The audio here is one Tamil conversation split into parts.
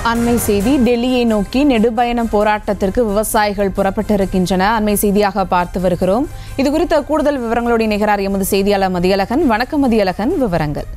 அண்மை செய்தி டெல்லியை நோக்கி நெடுபயணம் போராட்டத்திற்கு விவசாயிகள் புறப்பட்டிருக்கின்றன அண்மை செய்தியாக பார்த்து வருகிறோம் இது குறித்த கூடுதல் விவரங்களோடு இணைகிறார் எமது செய்தியாளர் மதியழகன் வணக்கம் மதியழகன் விவரங்கள்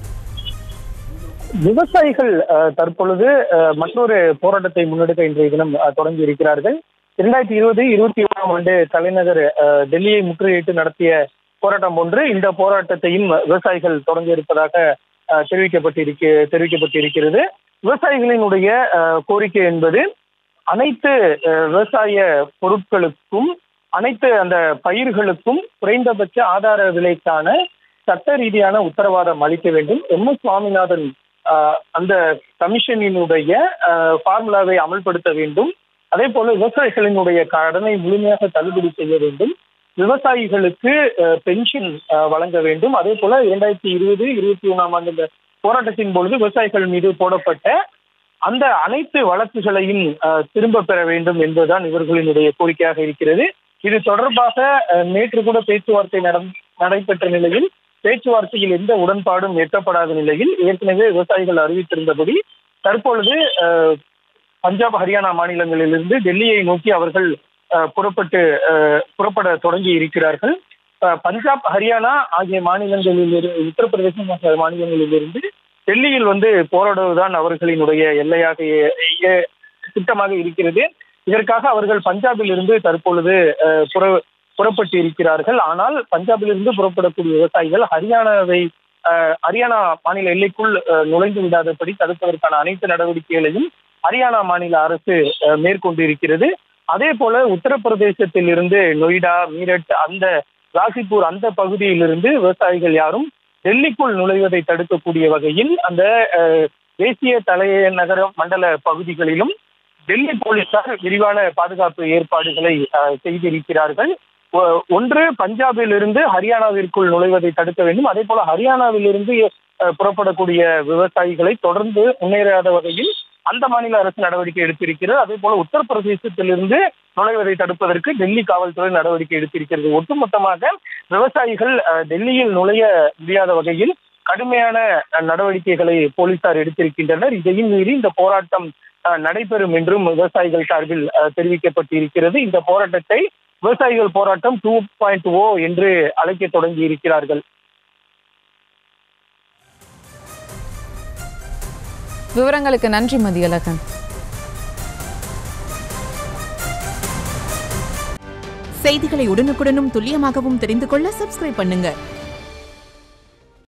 விவசாயிகள் அஹ், தற்பொழுது அஹ், மற்றொரு போராட்டத்தை முன்னெடுக்க இன்றைய தினம் அஹ், தொடங்கி இருக்கிறார்கள் இரண்டாயிரத்தி இருபது இருபத்தி ஒன்றாம் ஆண்டு தலைநகர் அஹ், டெல்லியை முற்றுகையிட்டு நடத்திய போராட்டம் ஒன்று இந்த போராட்டத்தையும் விவசாயிகள் தொடங்கி இருப்பதாக அஹ், தெரிவிக்கப்பட்டிருக்க தெரிவிக்கப்பட்டிருக்கிறது விவசாயிகளினுடைய அஹ், கோரிக்கை என்பது அனைத்து அஹ், விவசாய பொருட்களுக்கும் அனைத்து அந்த பயிர்களுக்கும் குறைந்தபட்ச ஆதார விலைக்கான சட்ட ரீதியான உத்தரவாதம் அளிக்க வேண்டும் எம் எஸ் சுவாமிநாதன் ஆஹ், அந்த கமிஷனினுடைய ஃபார்முலாவை அமல்படுத்த வேண்டும் அதே போல விவசாயிகளினுடைய கடனை முழுமையாக தள்ளுபடி செய்ய வேண்டும் விவசாயிகளுக்கு அஹ், பென்ஷன் அஹ், வழங்க வேண்டும் அதே போல இரண்டாயிரத்தி இருபது இருபத்தி ஒன்றாம் ஆண்டு இந்த போராட்டத்தின் பொழுது விவசாயிகள் மீது போடப்பட்ட அந்த அனைத்து வழக்குகளையும் அஹ், திரும்ப பெற வேண்டும் என்பதுதான் இவர்களினுடைய கோரிக்கையாக இருக்கிறது இது தொடர்பாக அஹ், நேற்று கூட பேச்சுவார்த்தை நடம் நடைபெற்ற நிலையில் பேச்சுவார்த்தையில் எந்த உடன்பாடும் எட்டப்படாத நிலையில் ஏற்கனவே விவசாயிகள் அறிவித்திருந்தபடி தற்பொழுது அஹ், பஞ்சாப் ஹரியானா மாநிலங்களிலிருந்து டெல்லியை நோக்கி அவர்கள் அஹ், புறப்பட்டு அஹ், புறப்பட தொடங்கி இருக்கிறார்கள் அஹ், பஞ்சாப் ஹரியானா ஆகிய மாநிலங்களில் இரு- உத்தரப்பிரதேசம் ஆகிய மாநிலங்களிலிருந்து டெல்லியில் வந்து போராடுவதுதான் அவர்களினுடைய எல்லையாக எ- எ- திட்டமாக இருக்கிறது இதற்காக அவர்கள் பஞ்சாபில் இருந்து தற்பொழுது அஹ், புற புறப்பட்டு இருக்கிறார்கள் ஆனால் பஞ்சாபிலிருந்து புறப்படக்கூடிய விவசாயிகள் ஹரியானாவை அஹ், ஹரியானா மாநில எல்லைக்குள் அஹ், நுழைந்து விடாதபடி தடுப்பதற்கான அனைத்து நடவடிக்கைகளையும் ஹரியானா மாநில அரசு அஹ், மேற்கொண்டு இருக்கிறது அதே போல உத்தரப்பிரதேசத்தில் இருந்து நொய்டா மீரட் அந்த காசிப்பூர் அந்த பகுதியிலிருந்து விவசாயிகள் யாரும் டெல்லிக்குள் நுழைவதை தடுக்கக்கூடிய வகையில் அந்த அஹ், தேசிய தலைநகர மண்டல பகுதிகளிலும் டெல்லி போலீசார் விரிவான பாதுகாப்பு ஏற்பாடுகளை அஹ், செய்திருக்கிறார்கள் ஒ- ஒன்று பஞ்சாபில் இருந்து ஹரியானாவிற்குள் நுழைவதை தடுக்க வேண்டும் அதே போல ஹரியானாவில் இருந்து அஹ், புறப்படக்கூடிய விவசாயிகளை தொடர்ந்து முன்னேறாத வகையில் அந்த மாநில அரசு நடவடிக்கை எடுத்திருக்கிறது அதே போல உத்தரப்பிரதேசத்திலிருந்து நுழைவதை தடுப்பதற்கு டெல்லி காவல்துறை நடவடிக்கை எடுத்திருக்கிறது ஒட்டுமொத்தமாக விவசாயிகள் அஹ், டெல்லியில் நுழைய முடியாத வகையில் கடுமையான அஹ், நடவடிக்கைகளை போலீசார் எடுத்திருக்கின்றனர் இதையும் மீறி இந்த போராட்டம் அஹ், நடைபெறும் என்றும் விவசாயிகள் சார்பில் அஹ், தெரிவிக்கப்பட்டிருக்கிறது இந்த போராட்டத்தை விவசாயிகள் போராட்டம் டூ பாயிண்ட் ஓ என்று அழைக்க தொடங்கி இருக்கிறார்கள் விவரங்களுக்கு நன்றி மதியழகன் செய்திகளை உடனுக்குடனும் துல்லியமாகவும் தெரிந்து கொள்ள சப்ஸ்கிரைப் பண்ணுங்க